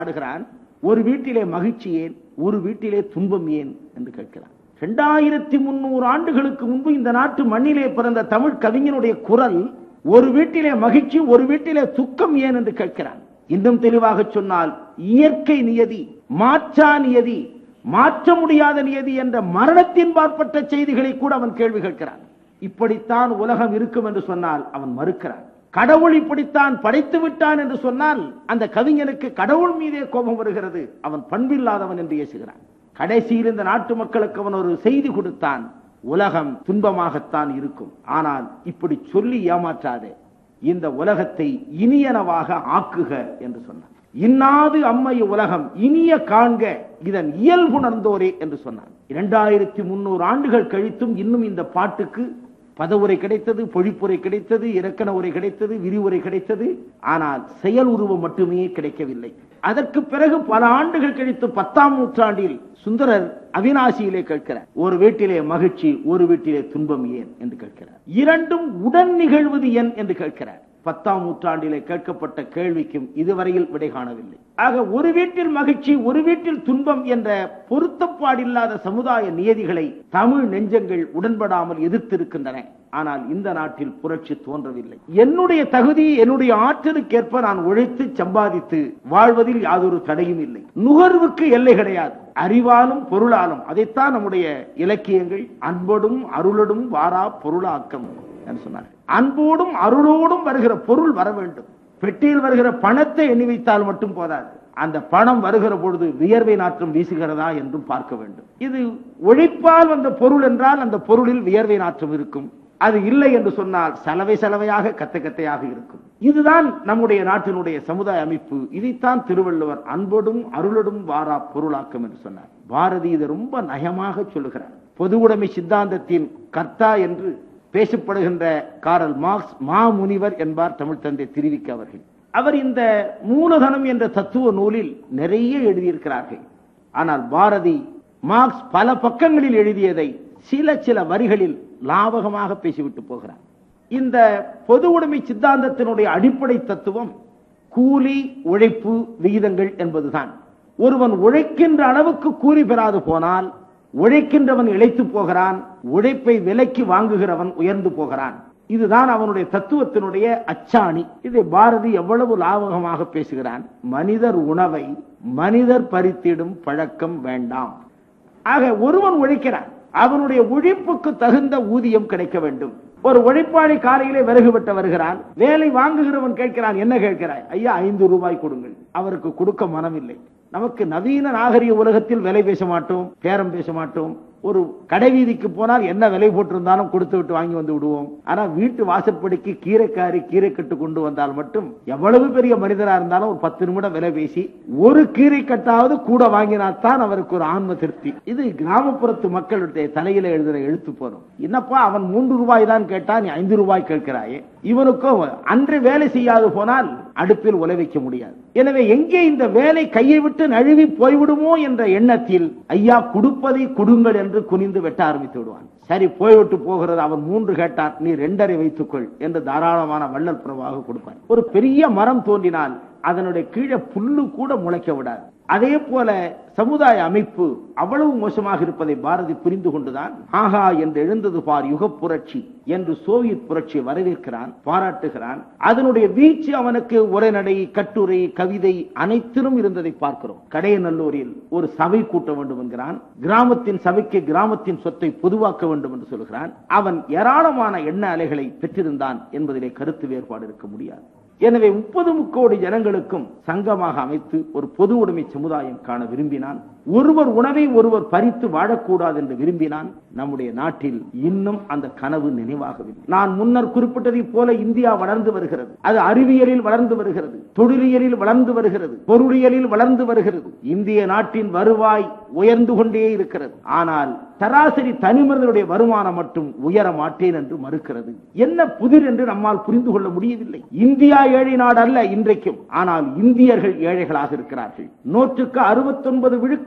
ஆடுகிறான் ஒரு வீட்டிலே மகிழ்ச்சி ஏன் ஒரு வீட்டிலே துன்பம் ஏன் என்று கேட்கிறான் இரண்டாயிரத்தி முன்னூறு ஆண்டுகளுக்கு முன்பு இந்த நாட்டு மண்ணிலே பிறந்த தமிழ் கவிஞனுடைய குரல் ஒரு வீட்டிலே மகிழ்ச்சி ஒரு வீட்டிலே துக்கம் ஏன் என்று கேட்கிறான் இன்னும் தெளிவாக சொன்னால் இயற்கை நியதி மாற்றா நியதி மாற்ற முடியாத நியதி என்ற மரணத்தின் பார்ப்பட்ட செய்திகளை கூட அவன் கேள்வி கேட்கிறான் இப்படித்தான் உலகம் இருக்கும் என்று சொன்னால் அவன் மறுக்கிறான் கடவுள் இப்படித்தான் படைத்து விட்டான் என்று சொன்னால் அந்த கவிஞனுக்கு கடவுள் மீதே கோபம் வருகிறது அவன் பண்பில்லாதவன் என்று ஏசுகிறான் கடைசியில் இந்த நாட்டு மக்களுக்கு அவன் ஒரு செய்தி கொடுத்தான் உலகம் துன்பமாகத்தான் இருக்கும் ஆனால் இப்படி சொல்லி ஏமாற்றாதே இந்த உலகத்தை இனியனவாக ஆக்குக என்று சொன்னான் இன்னாது அம்மை உலகம் இனிய காண்க இதன் இயல்புணர்ந்தோரே என்று சொன்னான் இரண்டாயிரத்தி முன்னூறு ஆண்டுகள் கழித்தும் இன்னும் இந்த பாட்டுக்கு பதவுரை கிடைத்தது பொழிப்புரை கிடைத்தது இலக்கண உரை கிடைத்தது விரிவுரை கிடைத்தது ஆனால் செயல் உருவம் மட்டுமே கிடைக்கவில்லை அதற்கு பிறகு பல ஆண்டுகள் கழித்து பத்தாம் நூற்றாண்டில் சுந்தரர் அவினாசியிலே கேட்கிறார் ஒரு வீட்டிலே மகிழ்ச்சி ஒரு வீட்டிலே துன்பம் ஏன் என்று கேட்கிறார் இரண்டும் உடன் நிகழ்வது ஏன் என்று கேட்கிறார் பத்தாம் நூற்றாண்டிலே கேட்கப்பட்ட கேள்விக்கும் இதுவரையில் விடை காணவில்லை ஆக ஒரு வீட்டில் மகிழ்ச்சி ஒரு வீட்டில் துன்பம் என்ற பொருத்தப்பாடில்லாத சமுதாய நியதிகளை தமிழ் நெஞ்சங்கள் உடன்படாமல் எதிர்த்திருக்கின்றன ஆனால் இந்த நாட்டில் புரட்சி தோன்றவில்லை என்னுடைய தகுதி என்னுடைய ஆற்றலுக்கேற்ப நான் உழைத்து சம்பாதித்து வாழ்வதில் யாதொரு தடையும் இல்லை நுகர்வுக்கு எல்லை கிடையாது அறிவாலும் பொருளாலும் அதைத்தான் நம்முடைய இலக்கியங்கள் அன்போடும் அருளோடும் வாரா பொருளாக்கம் என்று சொன்னார்கள் அன்போடும் அருளோடும் வருகிற பொருள் வர வேண்டும் பெட்டியில் வருகிற பணத்தை எண்ணி வைத்தால் மட்டும் போதாது அந்த பணம் வருகிற பொழுது வியர்வை நாற்றம் வீசுகிறதா என்றும் பார்க்க வேண்டும் இது ஒழிப்பால் வந்த பொருள் என்றால் அந்த பொருளில் வியர்வை நாற்றம் இருக்கும் அது இல்லை என்று சொன்னால் சலவை சலவையாக கத்த கத்தையாக இருக்கும் இதுதான் நம்முடைய நாட்டினுடைய சமுதாய அமைப்பு இதைத்தான் திருவள்ளுவர் அன்போடும் அருளோடும் வாரா பொருளாக்கம் என்று சொன்னார் பாரதி இதை ரொம்ப நயமாக சொல்லுகிறார் பொது உடைமை சித்தாந்தத்தின் கர்த்தா என்று பேசப்படுகின்ற காரல் மார்க்ஸ் மாமுனிவர் என்பார் தமிழ் தந்தை திருவிக்க அவர்கள் அவர் இந்த மூலதனம் என்ற தத்துவ நூலில் நிறைய எழுதியிருக்கிறார்கள் ஆனால் பாரதி மார்க்ஸ் பல பக்கங்களில் எழுதியதை சில சில வரிகளில் லாபகமாக பேசிவிட்டு போகிறார் இந்த பொது உடைமை சித்தாந்தத்தினுடைய அடிப்படை தத்துவம் கூலி உழைப்பு விகிதங்கள் என்பதுதான் ஒருவன் உழைக்கின்ற அளவுக்கு கூலி பெறாது போனால் உழைக்கின்றவன் இழைத்து போகிறான் உழைப்பை விலைக்கு வாங்குகிறவன் உயர்ந்து போகிறான் இதுதான் அவனுடைய தத்துவத்தினுடைய அச்சாணி இதை பாரதி எவ்வளவு லாபகமாக பேசுகிறான் மனிதர் உணவை மனிதர் பறித்திடும் பழக்கம் வேண்டாம் ஆக ஒருவன் உழைக்கிறான் அவனுடைய உழைப்புக்கு தகுந்த ஊதியம் கிடைக்க வேண்டும் ஒரு உழைப்பாளி காலையிலே விறகு வெட்ட வருகிறான் வேலை வாங்குகிறவன் கேட்கிறான் என்ன கேட்கிறாய் ஐயா ஐந்து ரூபாய் கொடுங்கள் அவருக்கு கொடுக்க மனமில்லை நமக்கு நவீன நாகரிக உலகத்தில் விலை பேச மாட்டோம் பேரம் பேச மாட்டோம் ஒரு கடை வீதிக்கு போனால் என்ன விலை போட்டிருந்தாலும் கொடுத்து விட்டு வாங்கி வந்து விடுவோம் ஆனா வீட்டு வாசற்படிக்கு கீரைக்காரி கீரை கட்டு கொண்டு வந்தால் மட்டும் எவ்வளவு பெரிய மனிதரா இருந்தாலும் ஒரு பத்து நிமிடம் விலை பேசி ஒரு கீரை கட்டாவது கூட வாங்கினாத்தான் அவருக்கு ஒரு ஆன்ம திருப்தி இது கிராமப்புறத்து மக்களுடைய தலையில எழுதுற எழுத்து போறோம் என்னப்பா அவன் மூன்று ரூபாய் தான் கேட்டா நீ ஐந்து ரூபாய் கேட்கிறாயே இவனுக்கும் அன்று வேலை செய்யாது போனால் அடுப்பில் உலை வைக்க முடியாது எனவே எங்கே இந்த வேலை கையை விட்டு நழுவி போய்விடுமோ என்ற எண்ணத்தில் ஐயா கொடுப்பதை கொடுங்கள் என்று குனிந்து வெட்ட ஆரம்பித்து விடுவான் சரி போய்விட்டு போகிறது அவன் மூன்று கேட்டான் நீ ரெண்டரை வைத்துக்கொள் என்று தாராளமான வள்ளல் பிரவாக கொடுப்பான் ஒரு பெரிய மரம் தோன்றினால் அதனுடைய கீழே புல்லு கூட முளைக்க விடாது அதே போல சமுதாய அமைப்பு அவ்வளவு மோசமாக இருப்பதை பாரதி புரிந்து கொண்டுதான் ஆஹா என்று எழுந்தது பார் யுக புரட்சி என்று சோவியத் புரட்சியை வரவேற்கிறான் பாராட்டுகிறான் அதனுடைய வீச்சு அவனுக்கு உரைநடை கட்டுரை கவிதை அனைத்திலும் இருந்ததை பார்க்கிறோம் கடையநல்லூரில் ஒரு சபை கூட்ட வேண்டும் என்கிறான் கிராமத்தின் சபைக்கு கிராமத்தின் சொத்தை பொதுவாக்க வேண்டும் என்று சொல்கிறான் அவன் ஏராளமான எண்ண அலைகளை பெற்றிருந்தான் என்பதிலே கருத்து வேறுபாடு இருக்க முடியாது எனவே முப்பது முக்கோடி ஜனங்களுக்கும் சங்கமாக அமைத்து ஒரு பொது உடைமை சமுதாயம் காண விரும்பினான் ஒருவர் உணவை ஒருவர் பறித்து வாழக்கூடாது என்று விரும்பினான் நம்முடைய நாட்டில் இன்னும் அந்த கனவு நினைவாகவில்லை நான் முன்னர் குறிப்பிட்டதை போல இந்தியா வளர்ந்து வருகிறது அது அறிவியலில் வளர்ந்து வருகிறது தொழிலியலில் வளர்ந்து வருகிறது பொருளியலில் வளர்ந்து வருகிறது இந்திய நாட்டின் வருவாய் உயர்ந்து கொண்டே இருக்கிறது ஆனால் சராசரி தனிமனிதனுடைய வருமானம் மட்டும் உயர மாட்டேன் என்று மறுக்கிறது என்ன புதிர் என்று நம்மால் புரிந்து கொள்ள முடியவில்லை இந்தியா ஏழை நாடு அல்ல இன்றைக்கும் ஆனால் இந்தியர்கள் ஏழைகளாக இருக்கிறார்கள் நூற்றுக்கு அறுபத்தொன்பது விழுக்காடு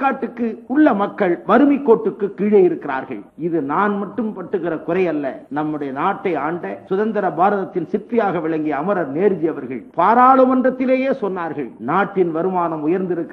விழுக்காட்டுக்கு உள்ள மக்கள் வறுமை கோட்டுக்கு கீழே இருக்கிறார்கள் இது நான் மட்டும் பட்டுகிற குறை அல்ல நம்முடைய நாட்டை ஆண்ட சுதந்திர பாரதத்தின் சிற்பியாக விளங்கிய அமரர் நேருஜி அவர்கள் பாராளுமன்றத்திலேயே சொன்னார்கள் நாட்டின் வருமானம் உயர்ந்திருக்க